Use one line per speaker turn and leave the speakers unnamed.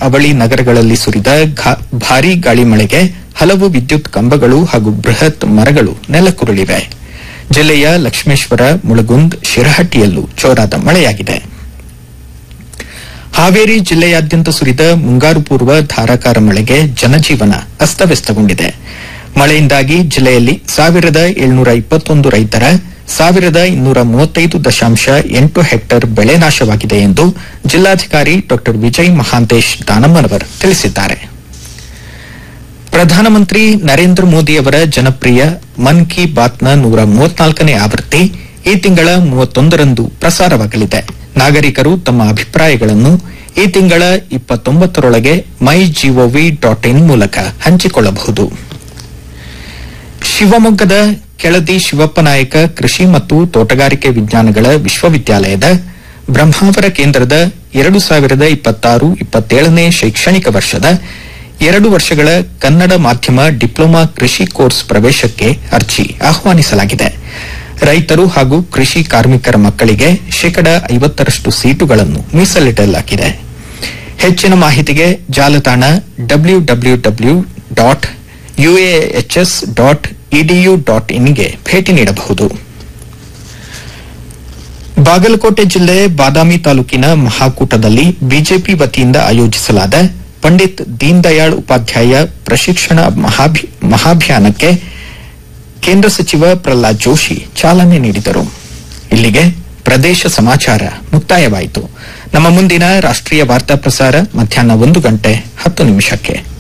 ಅವಳಿ ನಗರಗಳಲ್ಲಿ ಸುರಿದ ಘಾ- ಭಾರೀ ಗಾಳಿ ಮಳೆಗೆ ಹಲವು ವಿದ್ಯುತ್ ಕಂಬಗಳು ಹಾಗೂ ಬೃಹತ್ ಮರಗಳು ನೆಲಕ್ಕುರುಳಿವೆ ಜಿಲ್ಲೆಯ ಲಕ್ಷ್ಮೇಶ್ವರ ಮುಳಗುಂದ್ ಶಿರಹಟ್ಟಿಯಲ್ಲೂ ಜೋರಾದ ಮಳೆಯಾಗಿದೆ ಹಾವೇರಿ ಜಿಲ್ಲೆಯಾದ್ಯಂತ ಸುರಿದ ಮುಂಗಾರು ಪೂರ್ವ ಧಾರಾಕಾರ ಮಳೆಗೆ ಜನಜೀವನ ಅಸ್ತವ್ಯಸ್ತಗೊಂಡಿದೆ ಮಳೆಯಿಂದಾಗಿ ಜಿಲ್ಲೆಯಲ್ಲಿ ಸಾವಿರದ ಏಳ್ನೂರ ಇಪ್ಪತ್ತೊಂದು ರೈತರ ಸಾವಿರದ ಇನ್ನೂರ ಮೂವತ್ತೈದು ದಶಾಂಶ ಎಂಟು ಹೆಕ್ಟೇರ್ ಬೆಳೆ ನಾಶವಾಗಿದೆ ಎಂದು ಜಿಲ್ಲಾಧಿಕಾರಿ ಡಾ ವಿಜಯ್ ಮಹಾಂತೇಶ್ ದಾನಮ್ಮನವರ್ ತಿಳಿಸಿದ್ದಾರೆ ಪ್ರಧಾನಮಂತ್ರಿ ನರೇಂದ್ರ ಮೋದಿಯವರ ಜನಪ್ರಿಯ ಮನ್ ಕಿ ಬಾತ್ನ ನೂರ ಮೂವತ್ನಾಲ್ಕನೇ ಆವೃತ್ತಿ ಈ ತಿಂಗಳ ಮೂವತ್ತೊಂದರಂದು ಪ್ರಸಾರವಾಗಲಿದೆ ನಾಗರಿಕರು ತಮ್ಮ ಅಭಿಪ್ರಾಯಗಳನ್ನು ಈ ತಿಂಗಳ ಇಪ್ಪತ್ತೊಂಬತ್ತರೊಳಗೆ ಮೈ ಜಿಒವಿ ಡಾಟ್ ಇನ್ ಮೂಲಕ ಹಂಚಿಕೊಳ್ಳಬಹುದು ಶಿವಮೊಗ್ಗದ ಕೆಳದಿ ಶಿವಪ್ಪ ನಾಯಕ ಕೃಷಿ ಮತ್ತು ತೋಟಗಾರಿಕೆ ವಿಜ್ಞಾನಗಳ ವಿಶ್ವವಿದ್ಯಾಲಯದ ಬ್ರಹ್ಮಾವರ ಕೇಂದ್ರದ ಎರಡು ಸಾವಿರದ ಇಪ್ಪತ್ತಾರು ಇಪ್ಪತ್ತೇಳನೇ ಶೈಕ್ಷಣಿಕ ವರ್ಷದ ಎರಡು ವರ್ಷಗಳ ಕನ್ನಡ ಮಾಧ್ಯಮ ಡಿಪ್ಲೊಮಾ ಕೃಷಿ ಕೋರ್ಸ್ ಪ್ರವೇಶಕ್ಕೆ ಅರ್ಜಿ ಆಹ್ವಾನಿಸಲಾಗಿದೆ ರೈತರು ಹಾಗೂ ಕೃಷಿ ಕಾರ್ಮಿಕರ ಮಕ್ಕಳಿಗೆ ಶೇಕಡ ಐವತ್ತರಷ್ಟು ಸೀಟುಗಳನ್ನು ಮೀಸಲಿಡಲಾಗಿದೆ ಹೆಚ್ಚಿನ ಮಾಹಿತಿಗೆ ಜಾಲತಾಣ W W W dot UAHS dot EDU dot ಇನ್ಗೆ ಭೇಟಿ ನೀಡಬಹುದು ಬಾಗಲಕೋಟೆ ಜಿಲ್ಲೆ ಬಾದಾಮಿ ತಾಲೂಕಿನ ಮಹಾಕೂಟದಲ್ಲಿ ಬಿಜೆಪಿ ವತಿಯಿಂದ ಆಯೋಜಿಸಲಾದ ಪಂಡಿತ್ ದೀನ್ ದಯಾಳ್ ಉಪಾಧ್ಯಾಯ ಪ್ರಶಿಕ್ಷಣ ಮಹಾಭಿ- ಮಹಾಭಿಯಾನಕ್ಕೆ ಕೇಂದ್ರ ಸಚಿವ ಪ್ರಹ್ಲಾದ್ ಜೋಶಿ ಚಾಲನೆ ನೀಡಿದರು ಇಲ್ಲಿಗೆ ಪ್ರದೇಶ ಸಮಾಚಾರ ಮುಕ್ತಾಯವಾಯಿತು ನಮ್ಮ ಮುಂದಿನ ರಾಷ್ಟ್ರೀಯ ವಾರ್ತಾ ಪ್ರಸಾರ ಮಧ್ಯಾಹ್ನ ಒಂದು ಗಂಟೆ ಹತ್ತು ನಿಮಿಷಕ್ಕೆ